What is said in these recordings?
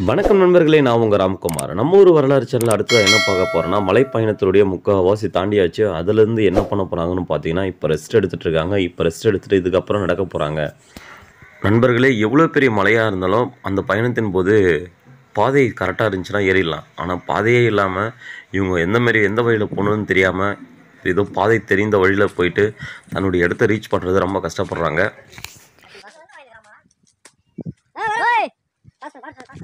வணக்கம் நண்பர்களே நான் உங்கள் ராம்குமார் நம்ம ஊர் வரலாறு சேனல் அடுத்து என்ன பார்க்க போகிறோன்னா மலைப்பயணத்தினுடைய முக்கால்வாசி தாண்டியாச்சு அதுலேருந்து என்ன பண்ண போகிறாங்கன்னு பார்த்தீங்கன்னா இப்போ ரெஸ்ட் எடுத்துகிட்டு இருக்காங்க இப்போ ரெஸ்ட் எடுத்துகிட்டு இதுக்கப்புறம் நடக்க போகிறாங்க நண்பர்களே எவ்வளோ பெரிய மலையாக இருந்தாலும் அந்த பயணத்தின் போது பாதை கரெக்டாக இருந்துச்சுன்னா ஏறிடலாம் ஆனால் பாதையே இல்லாமல் இவங்க எந்த மாதிரி எந்த வழியில் போகணுன்னு தெரியாமல் ஏதோ பாதை தெரிந்த வழியில் போயிட்டு தன்னுடைய இடத்த ரீச் பண்ணுறது ரொம்ப கஷ்டப்படுறாங்க ஏய் பாஸ் பாஸ் பாஸ்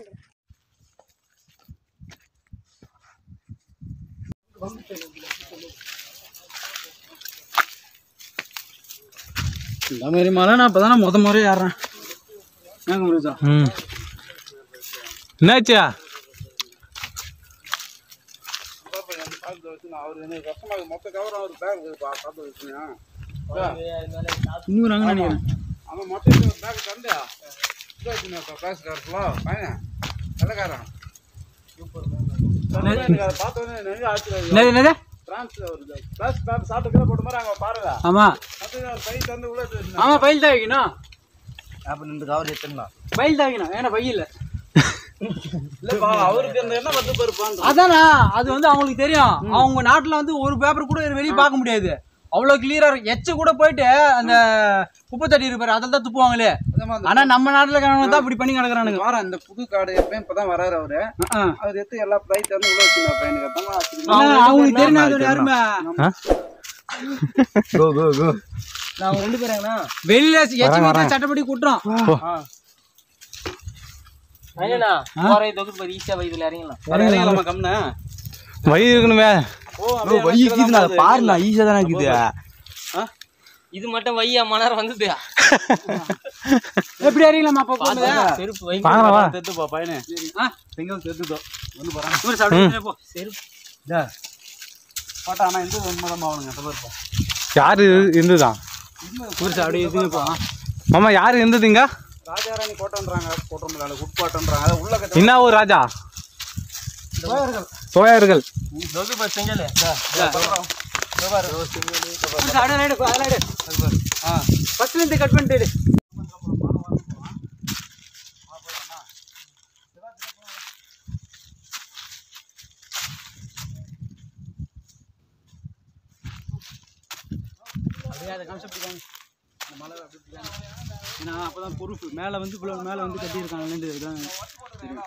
இந்த மாதிரி மலை நான் இப்போ தானே முத முறை ஏறுறேன் ஏங்க முடிச்சா ம் என்னாச்சா இன்னும் நினைக்கிறேன் என்னது என்னது ஆமா ஆமா பயில் தான் வைக்கணும் பயில் தான் வைக்கணும் ஏன்னா பை இல்ல அதானா அது வந்து அவங்களுக்கு தெரியும் அவங்க நாட்டுல வந்து ஒரு பேப்பர் கூட வெளியே பார்க்க முடியாது அவ்வளவு கிளியரா இருக்கு எச்ச கூட போயிட்டு அந்த குப்பை தட்டி இருப்பாரு அதில் தான் துப்புவாங்களே ஆனா நம்ம நாட்டுல இருக்கிறவங்க தான் இப்படி பண்ணி கிடக்குறானுங்க வாரம் இந்த புது காடு எப்பயும் இப்பதான் வராரு அவரு ஆ. அவர் எடுத்து எல்லா பிளைட் வந்து உள்ள வச்சுருந்தா பையனுக்கு அதான் ஆச்சரியமா ஆனா, அவங்களுக்கு தெரியாது யாருமே நான் ரெண்டு பேருங்கண்ணா வெளியில எச்சி வீட்டுல சட்டப்படி குட்டுறோம் இறங்கலாமா கம்னா வழி இருக்கணுமே பாருண்ணா ஈஸியா தானே இருக்குது இது மட்டும் வையா மணர் வந்தது எப்படி அறியலாமா அப்போ போகும்போது? செருப்பு வை வாங்கலாம் வா செத்துப்பா பையனே ஆ? செங்கல் செத்துட்டோ வந்து போறான் இவரு சாப்பிட்டு போ. பாட்டா ஆனா இந்த உண்மைதான் அவனுங்க அந்த இருப்பா யாரு இருந்துதான் இவரு சாப்பிட்டு இதுன்னு போ. மாமா யாரு இருந்ததுங்க ராஜாராணி கோட்டன்றாங்க கோட்டம்ல உட்பாட்டன்றாங்க அதை உள்ள கட்ட என்ன ஊர் ராஜா சோழர்கள் செஞ்சல இவரு சாப்பிட்டு ரைடு போ, அதெல்லாம் எடு. ஃபர்ஸ்ட்ல இருந்து கட் பண்ணிட்டு எடு. அப்படியே அதை காமிச்சு அப்படி காமி. இந்த மலை அப்படி இப்படி காமி. ஏன்னா அப்பதான் பொறுப்பு மேல வந்து இவ்வளவு மேல வந்து கட்டியிருக்காங்கன்னு இதுதான் தெரியும்.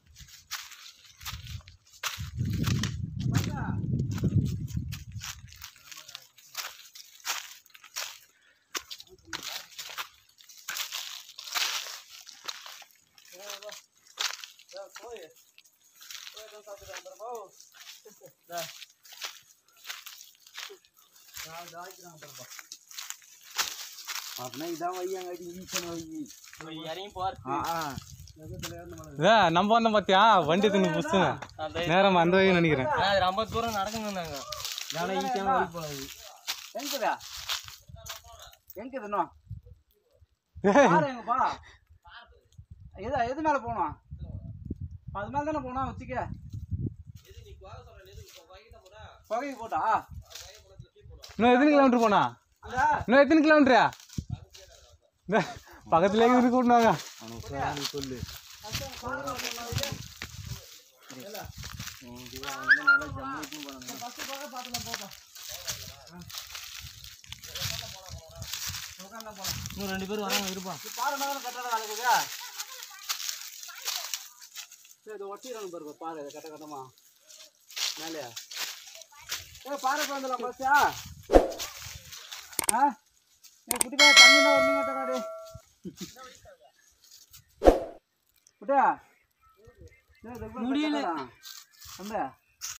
அப்படின்னா இதான் வையாங்க ஈசன் வை இறங்கி போர் இதான் நம்ம வந்தோம் பாத்தியா வண்டி தின்னு புசுங்க நேரம் அந்த வழி நினைக்கிறேன் ஆனா அது ரொம்ப தூரம் நடக்கணும் நாங்க யானை ஈஸியான வழி போனது எங்கடா எங்க இன்னும் ஏய், பாரு எங்கப்பா எது எது மேல போனோம் அது மேல தானே போனோம் வச்சுக்க புகைக்கு போட்டா இன்னும் எத்தனை கிலோமீட்டர் போனா அந்த இன்னும் எத்தனை கிலோமீட்டரா இந்த பக்கத்துலேயே இருந்து கூட்டினாங்க சொல்லு இன்னும் ரெண்டு பேரும் வராங்க இருப்பான் பாரு மேல கட்டட நடக்குதா சரி இது ஒட்டிடணும் பாருங்க பாரு இது கட்ட கட்டமா மேலையா ஏ பாரு வந்துடலாம் பஸ்ஸா ஆ ஏ குட்டி பையன் தண்ணி ஒரு நிமிஷம் தராடி குட்டியா முடியல. அந்த